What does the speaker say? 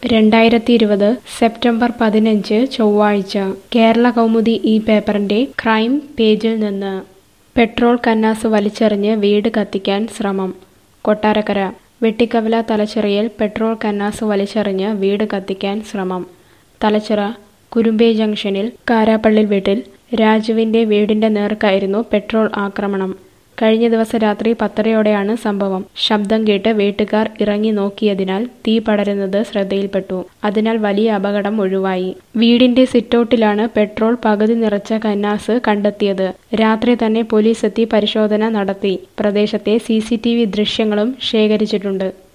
രണ്ടായിരത്തി ഇരുപത് സെപ്റ്റംബർ പതിനഞ്ച് ചൊവ്വാഴ്ച കേരള കൗമുദി ഈ പേപ്പറിന്റെ ക്രൈം പേജിൽ നിന്ന് പെട്രോൾ കന്നാസ് വലിച്ചെറിഞ്ഞ് വീട് കത്തിക്കാൻ ശ്രമം കൊട്ടാരക്കര വെട്ടിക്കവല തലച്ചിറയിൽ പെട്രോൾ കന്നാസ് വലിച്ചെറിഞ്ഞ് വീട് കത്തിക്കാൻ ശ്രമം തലച്ചിറ കുരുമ്പേ ജംഗ്ഷനിൽ കാരാപ്പള്ളി വീട്ടിൽ രാജുവിന്റെ വീടിന്റെ നേർക്കായിരുന്നു പെട്രോൾ ആക്രമണം കഴിഞ്ഞ ദിവസം രാത്രി പത്തരയോടെയാണ് സംഭവം ശബ്ദം കേട്ട് വീട്ടുകാർ ഇറങ്ങി നോക്കിയതിനാൽ തീ പടരുന്നത് ശ്രദ്ധയിൽപ്പെട്ടു അതിനാൽ വലിയ അപകടം ഒഴിവായി വീടിന്റെ സിറ്റൗട്ടിലാണ് പെട്രോൾ പകുതി നിറച്ച കന്നാസ് കണ്ടെത്തിയത് രാത്രി തന്നെ പോലീസ് എത്തി പരിശോധന നടത്തി പ്രദേശത്തെ സി ദൃശ്യങ്ങളും ശേഖരിച്ചിട്ടുണ്ട്